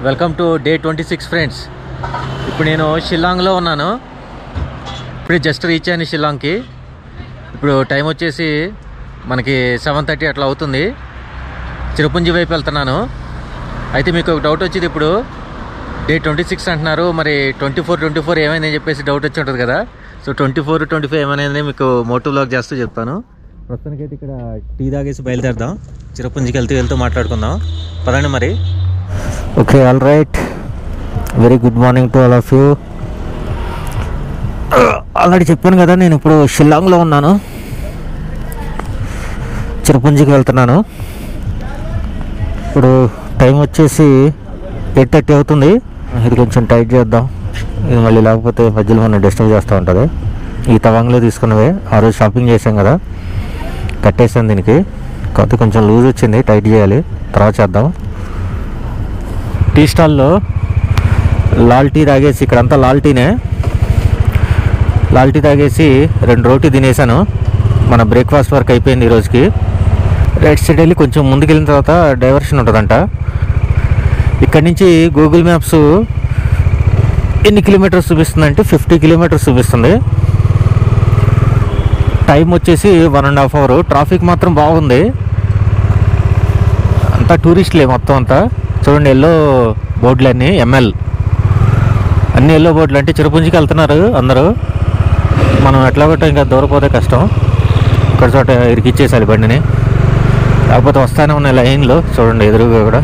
welcome to day twenty six friends ఇప్పుడు నేను షిల్లాంగ్లో ఉన్నాను ఇప్పుడే జస్ట్ రీచ్ అయ్యాను షిల్లాంగ్కి ఇప్పుడు టైం వచ్చేసి మనకి సెవెన్ థర్టీ అట్లా అవుతుంది చిరుపుంజి వైపు వెళ్తున్నాను అయితే మీకు ఒక డౌట్ వచ్చింది ఇప్పుడు డే ట్వంటీ సిక్స్ అంటున్నారు మరి ట్వంటీ ఫోర్ ట్వంటీ ఫోర్ ఏమైందని చెప్పేసి డౌట్ వచ్చి ఉంటుంది కదా so twenty four twenty five ఏమైనా మీకు మోటో బ్లాగ్ చేస్తూ చెప్తాను ప్రస్తుతానికైతే ఇక్కడ టీ తాగేసి బయలుదేరదాం చిరపుంజికి వెళ్తూ వెళ్తూ మాట్లాడుకుందాం పదండి మరి okay all right very good morning to all of you already చెప్పాను కదా నేను ఇప్పుడు షిల్లాంగ్లో ఉన్నాను చిరపుంజికి వెళ్తున్నాను ఇప్పుడు టైం వచ్చేసి ఎయిట్ థర్టీ అవుతుంది ఇది కొంచెం టైట్ చేద్దాం ఇది మళ్ళీ లేకపోతే మధ్యలో మనం డిస్టర్బ్ చేస్తూ ఉంటుంది ఈ తవాంగ్లో తీసుకున్నవే ఆ రోజు షాపింగ్ చేసాం కదా కట్టేసాను దీనికి కాకపోతే కొంచెం లూజ్ వచ్చింది టైట్ చేయాలి తర్వాత చేద్దాం టీ స్టాల్లో లాల్ టీ తాగేసి ఇక్కడంతా లాల్ టీనే లాల్ టీ తాగేసి రెండు రోటీ తినేసాను మన బ్రేక్ఫాస్ట్ వర్క్ అయిపోయింది ఈ రోజుకి రైట్ సైడ్ వెళ్ళి కొంచెం ముందుకు వెళ్ళిన తర్వాత డైవర్షన్ ఉంటుందంట ఇక్కడి నుంచి గూగుల్ మ్యాప్స్ ఎన్ని కిలోమీటర్స్ చూపిస్తుంది అంటే ఫిఫ్టీ కిలోమీటర్స్ చూపిస్తుంది టైం వచ్చేసి one and half hour traffic మాత్రం బాగుంది అంతా టూరిస్టులే మొత్తం అంతా చూడండి ఎల్లో బోర్డులన్నీ ఎంఎల్ అన్ని ఎల్లో బోర్డులు అంటే చిరుపుంజికి వెళ్తున్నారు అందరూ మనం ఎట్లా కొట్టా ఇంకా దూరపోతే కష్టం ఇక్కడ చోట ఇరికిచ్చేసాలి బండిని కాకపోతే వస్తానే ఉన్నాయి లైన్లో చూడండి ఎదురుగా కూడా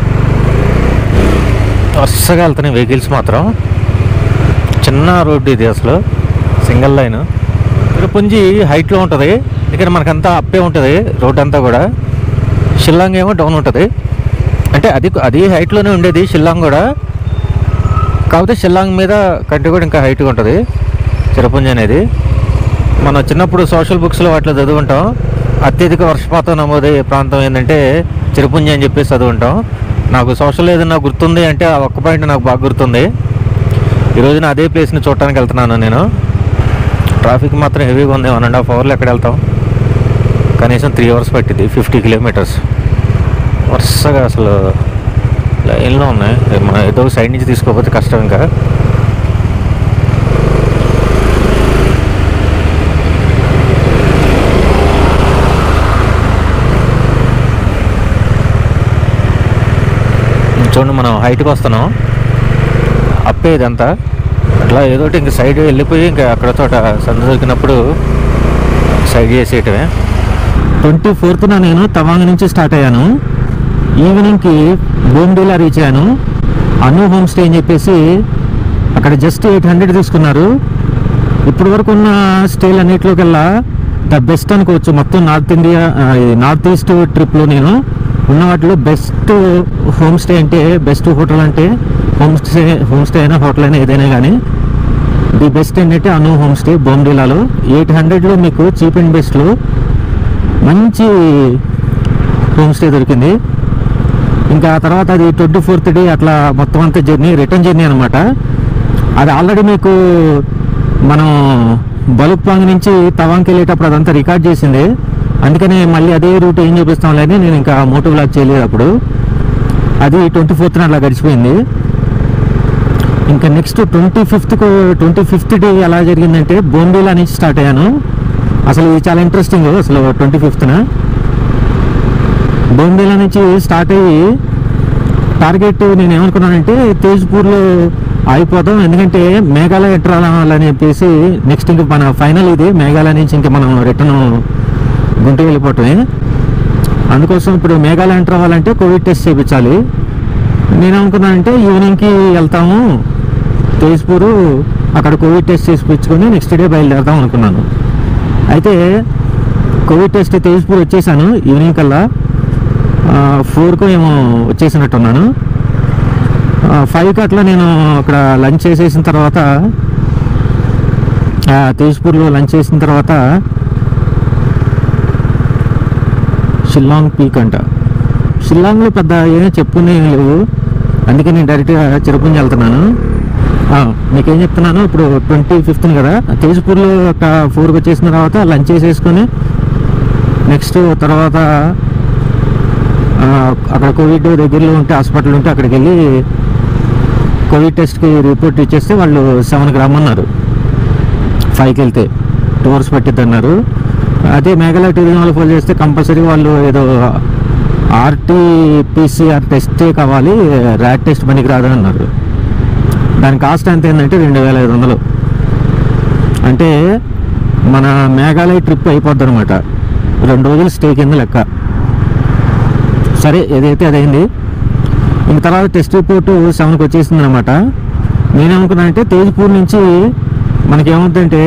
వరుసగా వెళ్తున్నాయి వెహికల్స్ మాత్రం చిన్న రోడ్డు ఇది అసలు సింగిల్ లైన్ తిరుపుంజి హైట్లో ఉంటుంది ఇక్కడ మనకంతా అప్పే ఉంటుంది రోడ్ అంతా కూడా షిల్లాంగ్ ఏమో డౌన్ ఉంటుంది అంటే అది అది హైట్లోనే ఉండేది షిల్లాంగ్ కూడా కాకపోతే షిల్లాంగ్ మీద కంటే కూడా ఇంకా హైట్గా ఉంటుంది చిరపుంజి అనేది మనం చిన్నప్పుడు సోషల్ బుక్స్లో వాటిలో చదువుకుంటాం అత్యధిక వర్షపాతం నమోదయ్యే ప్రాంతం ఏంటంటే చిరపుంజి అని చెప్పేసి చదువుకుంటాం నాకు సోషల్ ఏదైనా గుర్తుంది అంటే ఆ ఒక్క పాయింట్ నాకు బాగా గుర్తుంది ఈ రోజున అదే ప్లేస్ని చూడటానికి వెళ్తున్నాను నేను ట్రాఫిక్ మాత్రం హెవీగా ఉంది వన్ అండ్ హాఫ్ అవర్లో ఎక్కడ వెళ్తాం కనీసం త్రీ అవర్స్ పట్టింది ఫిఫ్టీ కిలోమీటర్స్ వరుసగా అసలు లైన్లో ఉన్నాయి మనం ఏదో సైడ్ నుంచి తీసుకోకపోతే కష్టం ఇంకా చూడండి మనం హైట్కి వస్తున్నాం అప్పే ఇదంతా అట్లా ఏదో ఒకటి ఇంక సైడ్ వెళ్ళిపోయి ఇంకా అక్కడ చోట సంద దొరికినప్పుడు సైడ్ చేసేయటమే ట్వంటీ ఫోర్త్న నేను తవాంగ్ నుంచి స్టార్ట్ అయ్యాను ఈవినింగ్కి బోమ్డీలా రీచ్ అయ్యాను అను హోమ్ స్టే అని చెప్పేసి అక్కడ జస్ట్ ఎయిట్ హండ్రెడ్ తీసుకున్నారు ఇప్పటి వరకు ఉన్న స్టేలు అన్నిటిలోకెల్లా ద బెస్ట్ అనుకోవచ్చు మొత్తం నార్త్ ఇండియా ఆ, ఈ నార్త్ ఈస్ట్ ట్రిప్లో నేను ఉన్న వాటిలో బెస్ట్ హోమ్ స్టే అంటే బెస్ట్ హోటల్ అంటే హోమ్ స్టే హోమ్ స్టే అయినా హోటల్ అయినా ఏదైనా కానీ ది బెస్ట్ ఏంటంటే అను హోమ్ స్టే బొమ్డిలాలో ఎయిట్ హండ్రెడ్లో మీకు చీప్ అండ్ బెస్ట్లో మంచి హోమ్ స్టే దొరికింది ఇంకా ఆ తర్వాత అది ట్వంటీ ఫోర్త్ డే అట్లా మొత్తం అంతా జర్నీ రిటర్న్ జర్నీ అనమాట అది ఆల్రెడీ మీకు మనం బలుక్పాంగ్ నుంచి తవాంకి వెళ్ళేటప్పుడు అదంతా రికార్డ్ చేసింది అందుకని మళ్ళీ అదే రూట్ ఏం చూపిస్తాం అని నేను ఇంకా మోటో బ్లాగ్ చేయలేదు అప్పుడు అది ట్వంటీ ఫోర్త్న అట్లా గడిచిపోయింది ఇంకా next twenty fifth twenty fifth day ఎలా జరిగిందంటే బోంబేలా నుంచి స్టార్ట్ అయ్యాను అసలు ఇది చాలా ఇంట్రెస్టింగ్ అసలు ట్వంటీ ఫిఫ్త్న బోంబేలా నుంచి స్టార్ట్ అయ్యి టార్గెట్ నేను ఏమనుకున్నానంటే తేజ్పూర్లో ఆగిపోదాం ఎందుకంటే మేఘాలయ ఎంటర్ అవ్వాలని చెప్పేసి నెక్స్ట్ ఇంక మన ఫైనల్ ఇది మేఘాలయ నుంచి ఇంకా మనం రిటర్న్ గుంటూరు వెళ్ళిపోవటమే అందుకోసం ఇప్పుడు మేఘాలయ ఎంటర్ అవ్వాలంటే కోవిడ్ టెస్ట్ చేయించాలి నేనేమనుకున్నానంటే ఈవినింగ్కి వెళ్తాము తేజ్పూర్ అక్కడ కోవిడ్ టెస్ట్ చేయించుకొని నెక్స్ట్ డే బయలుదేరదాం అనుకున్నాను అయితే కోవిడ్ టెస్ట్ తేజ్పూర్ వచ్చేసాను ఈవినింగ్ కల్లా ఫోర్కు ఏమో వచ్చేసినట్టున్నాను ఫైవ్కి అట్లా నేను అక్కడ లంచ్ చేసేసిన తర్వాత ఆ, తేజ్పూర్లో లంచ్ చేసిన తర్వాత షిల్లాంగ్ పీక్ అంట షిల్లాంగ్లో పెద్ద ఏమీ చెప్పుకునే లేవు అందుకే నేను డైరెక్ట్గా చిరపుంజి వెళ్తున్నాను ఆ, మీకేం చెప్తున్నాను ఇప్పుడు ట్వంటీ ఫిఫ్త్ కదా తేజ్పూర్లో ఒక ఫోర్కి వచ్చేసిన తర్వాత లంచ్ చేసేసుకొని నెక్స్ట్ తర్వాత ఆ, అక్కడ కోవిడ్ దగ్గరలో ఉంటే హాస్పిటల్ ఉంటే అక్కడికి వెళ్ళి కోవిడ్ టెస్ట్కి రిపోర్ట్ ఇచ్చేస్తే వాళ్ళు సెవెన్కి రమ్మన్నారు ఫైవ్కి వెళ్తే టూ అవర్స్ పట్టిద్ది అన్నారు అదే మేఘాలయ టూరిజం వాళ్ళు ఫోన్ చేస్తే కంపల్సరీ వాళ్ళు ఏదో ఆర్టీపీసీఆర్ టెస్టే కావాలి ర్యాట్ టెస్ట్ పనికి రాదు అన్నారు దాని కాస్ట్ ఎంత ఏంటంటే రెండు వేల ఐదు వందలు అంటే మన మేఘాలయ ట్రిప్ అయిపోద్ది అనమాట రెండు రోజులు స్టే కింద లెక్క సరే ఏదైతే అదైంది ఇంక తర్వాత టెస్ట్ రిపోర్టు సెవెన్కి వచ్చేసింది అనమాట నేనేమనుకున్నానంటే తేజ్పూర్ నుంచి మనకేమవుతుందంటే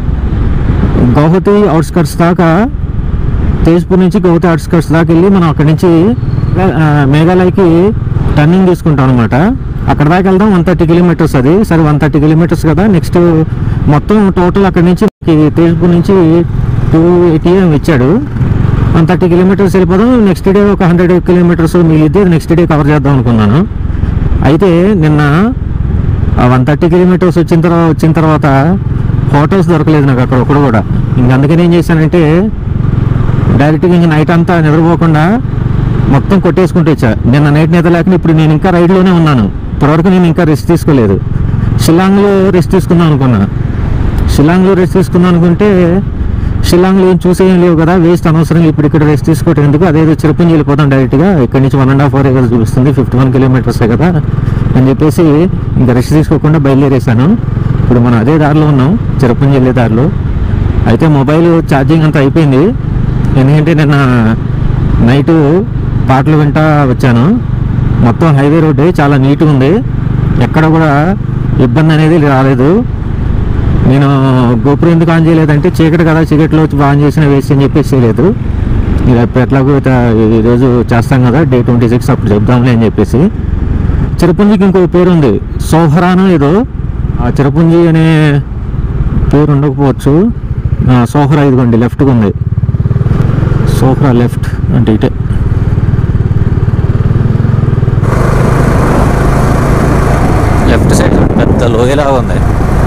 గౌహతి అవుట్స్కట్స్ దాకా తేజ్పూర్ నుంచి గౌహతి అవుట్స్కట్స్ దాకా వెళ్ళి మనం అక్కడి నుంచి ఆ, మేఘాలయకి టర్నింగ్ తీసుకుంటాం అనమాట అక్కడ దాకా వెళ్దాం వన్ థర్టీ కిలోమీటర్స్ అది సరే వన్ థర్టీ కిలోమీటర్స్ కదా నెక్స్ట్ మొత్తం టోటల్ అక్కడి నుంచి మనకి తేజ్పూర్ నుంచి టూ ఎయిటీ ఇచ్చాడు వన్ థర్టీ కిలోమీటర్స్ వెళ్ళిపోదాం నెక్స్ట్ డే ఒక హండ్రెడ్ కిలోమీటర్స్ మిగిలిద్ది నెక్స్ట్ డే కవర్ చేద్దాం అనుకున్నాను అయితే నిన్న వన్ థర్టీ కిలోమీటర్స్ వచ్చిన తర్వాత వచ్చిన తర్వాత హోటల్స్ దొరకలేదు నాకు అక్కడ ఒకడు కూడా ఇంక అందుకని ఏం చేశానంటే డైరెక్ట్గా ఇంక నైట్ అంతా నిద్రపోకుండా మొత్తం కొట్టేసుకుంటూ వచ్చా నిన్న నైట్ నిద్ర లేకుండా ఇప్పుడు నేను ఇంకా రైడ్లోనే ఉన్నాను ఇప్పటివరకు నేను ఇంకా రెస్ట్ తీసుకోలేదు షిల్లాంగ్లో రెస్ట్ తీసుకుందాం అనుకున్నా షిల్లాంగ్లో రెస్ట్ తీసుకుందాం అనుకుంటే షిల్లాంగ్లో ఏం చూసేం లేవు కదా వేస్ట్ అనవసరంగా ఇప్పుడు ఇక్కడ రెస్ట్ తీసుకోవటం ఎందుకు అదేదో చిరపుంజి వెళ్ళిపోతాం డైరెక్ట్గా ఇక్కడ నుంచి వన్ అండ్ హాఫ్ అవర్ కదా చూపిస్తుంది ఫిఫ్టీ వన్ కిలోమీటర్సే కదా అని చెప్పేసి ఇంకా రెస్ట్ తీసుకోకుండా బయలుదేరేసాను ఇప్పుడు మనం అదే దారిలో ఉన్నాం చిరపుంజి వెళ్ళే దారిలో అయితే మొబైల్ ఛార్జింగ్ అంతా అయిపోయింది ఎందుకంటే నిన్న నైట్ పాటలు వింటా వచ్చాను మొత్తం హైవే రోడ్డు చాలా నీట్గా ఉంది ఎక్కడ కూడా ఇబ్బంది అనేది రాలేదు నేను గోపురం ఎందుకు ఆన్ చేయలేదంటే చీకటి కదా చీకటిలో వచ్చి ఆన్ చేసిన వేస్ట్ అని చెప్పేసి చేయలేదు ఇది అప్పుడు ఎట్లాగో ఇత- ఈరోజు చేస్తాం కదా డే ట్వంటీ సిక్స్ అప్పుడు చెప్దాంలే అని చెప్పేసి చిరపుంజికి ఇంకో పేరు ఉంది సోహరానో ఏదో ఆ చిరపుంజి అనే పేరు ఉండకపోవచ్చు ఆ, సోహరా ఇదిగోండి లెఫ్ట్గా ఉంది సోహరా లెఫ్ట్ అంటే ఇటే లెఫ్ట్ సైడ్ పెద్ద లోయలాగా ఉంది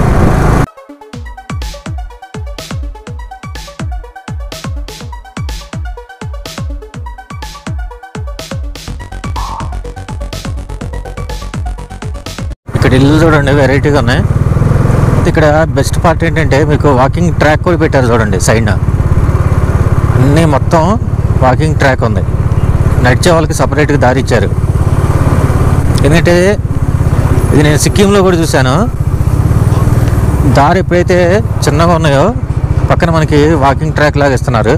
ఇక్కడ ఇల్లు చూడండి వెరైటీగా ఉన్నాయి ఇక్కడ బెస్ట్ పార్ట్ ఏంటంటే మీకు వాకింగ్ ట్రాక్ కూడా పెట్టారు చూడండి సైడ్ అన్నీ మొత్తం వాకింగ్ ట్రాక్ ఉంది నడిచే వాళ్ళకి సపరేట్గా దారి ఇచ్చారు ఎందుకంటే ఇది నేను సిక్కింలో కూడా చూశాను దారి ఎప్పుడైతే చిన్నగా ఉన్నాయో పక్కన మనకి వాకింగ్ ట్రాక్ లాగా ఇస్తున్నారు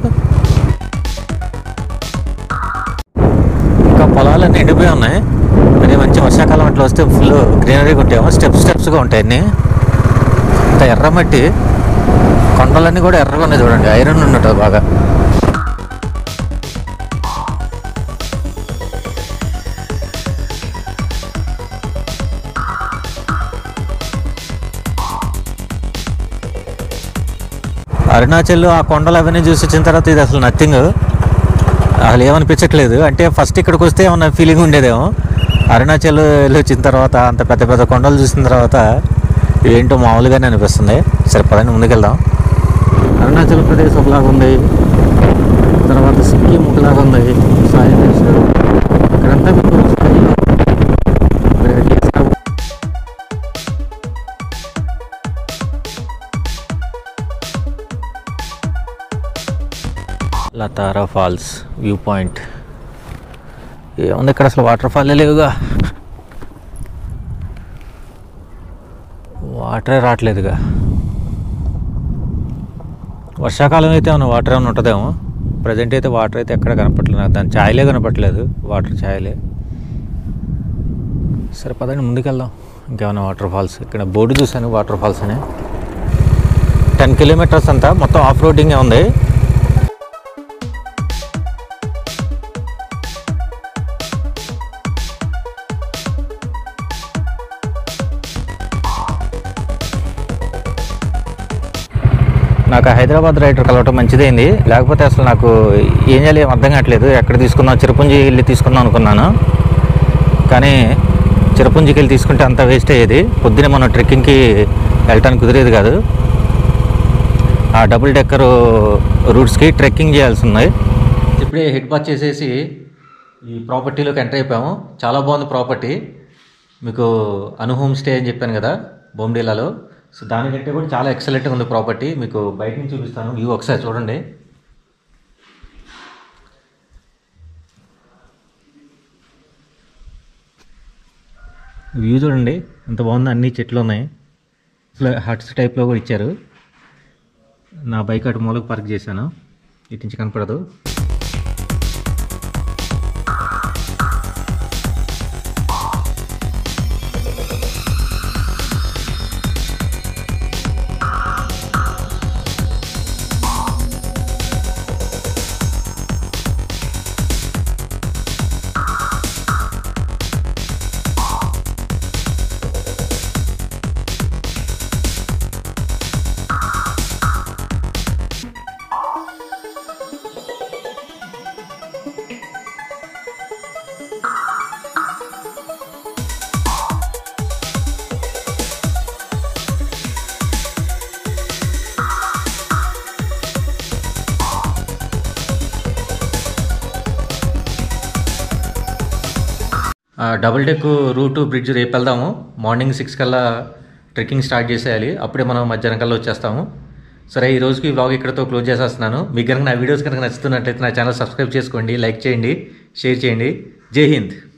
ఇంకా పొలాలన్నీ ఎండిపోయి ఉన్నాయి మరి మంచి వర్షాకాలం అట్లా వస్తే ఫుల్ గ్రీనరీగా ఉంటాయేమో స్టెప్స్ స్టెప్స్గా ఉంటాయి అన్నీ అంత ఎర్రమట్టి కొండలన్నీ కూడా ఎర్రగా ఉన్నాయి చూడండి ఐరన్ ఉన్నట్టు బాగా అరుణాచల్ ఆ కొండలు అవన్నీ చూసి వచ్చిన తర్వాత ఇది అసలు నథింగ్ అసలు ఏమనిపించట్లేదు అంటే ఫస్ట్ ఇక్కడికి వస్తే ఏమన్నా ఫీలింగ్ ఉండేదేమో అరుణాచల్ వెళ్ళి వచ్చిన తర్వాత అంత పెద్ద పెద్ద కొండలు చూసిన తర్వాత ఏంటో మామూలుగానే అనిపిస్తుంది సరే పదండి ముందుకెళ్దాం అరుణాచల్ ప్రదేశ్ ఒకలాగా ఉంది తర్వాత సిక్కిం ఒకలాగా ఉంది సాయి ఇక్కడంతా మీకు స్కైలో varieties గా లతారా ఫాల్స్ వ్యూ పాయింట్ ఏముంది ఇక్కడ అసలు వాటర్ ఫాల్ లేవుగా వాటరే రావట్లేదుగా వర్షాకాలం అయితే ఏమన్నా వాటర్ ఏమైనా ఉంటుందేమో ప్రజెంట్ అయితే వాటర్ అయితే ఎక్కడ కనపట్లేదు నాకు దాని ఛాయలే కనపట్లేదు వాటర్ ఛాయలే సరే పదండి ముందుకెళ్దాం ఇంకేమైనా వాటర్ ఫాల్స్ ఇక్కడ బోర్డు చూశాను వాటర్ ఫాల్స్ అని టెన్ కిలోమీటర్స్ అంతా మొత్తం ఆఫ్ రోడింగే ఉంది నాకు ఆ హైదరాబాద్ రైడర్ కలవటం మంచిదైంది లేకపోతే అసలు నాకు ఏం చేయాలి ఏం అర్థం కావట్లేదు ఎక్కడ తీసుకుందాం చిరపుంజి వెళ్ళి తీసుకుందాం అనుకున్నాను కానీ చిరపుంజికి వెళ్ళి తీసుకుంటే అంత వేస్ట్ అయ్యేది పొద్దునే మనం ట్రెక్కింగ్కి వెళ్ళటానికి కుదిరేది కాదు ఆ డబుల్ డెక్కర్ రూట్స్కి ట్రెక్కింగ్ చేయాల్సి ఉంది ఇప్పుడే హెడ్ బాత్ చేసేసి ఈ ప్రాపర్టీలోకి ఎంటర్ అయిపోయాము చాలా బాగుంది ప్రాపర్టీ మీకు అను హోమ్ స్టే అని చెప్పాను కదా బొమ్మిడిలాలో సో దానికంటే కూడా చాలా ఎక్సలెంట్గా ఉంది ప్రాపర్టీ మీకు బయట నుంచి చూపిస్తాను వ్యూ ఒకసారి చూడండి వ్యూ చూడండి ఎంత బాగుందో అన్ని చెట్లు ఉన్నాయి ఇట్లా హట్స్ టైప్లో కూడా ఇచ్చారు నా బైక్ అటు మూలకు పార్క్ చేశాను ఇటు నుంచి కనపడదు ఆ, డబుల్ డెక్ రూటు బ్రిడ్జ్ రేపు వెళ్దాము మార్నింగ్ సిక్స్ కల్లా ట్రెక్కింగ్ స్టార్ట్ చేసేయాలి అప్పుడే మనం మధ్యాహ్నం కల్లా వచ్చేస్తాము సరే ఈ రోజుకి ఈ వ్లాగ్ ఇక్కడతో క్లోజ్ చేసేస్తున్నాను మీకు కనుక నా వీడియోస్ కనుక నచ్చుతున్నట్లయితే నా ఛానల్ సబ్స్క్రైబ్ చేసుకోండి లైక్ చేయండి షేర్ చేయండి జై హింద్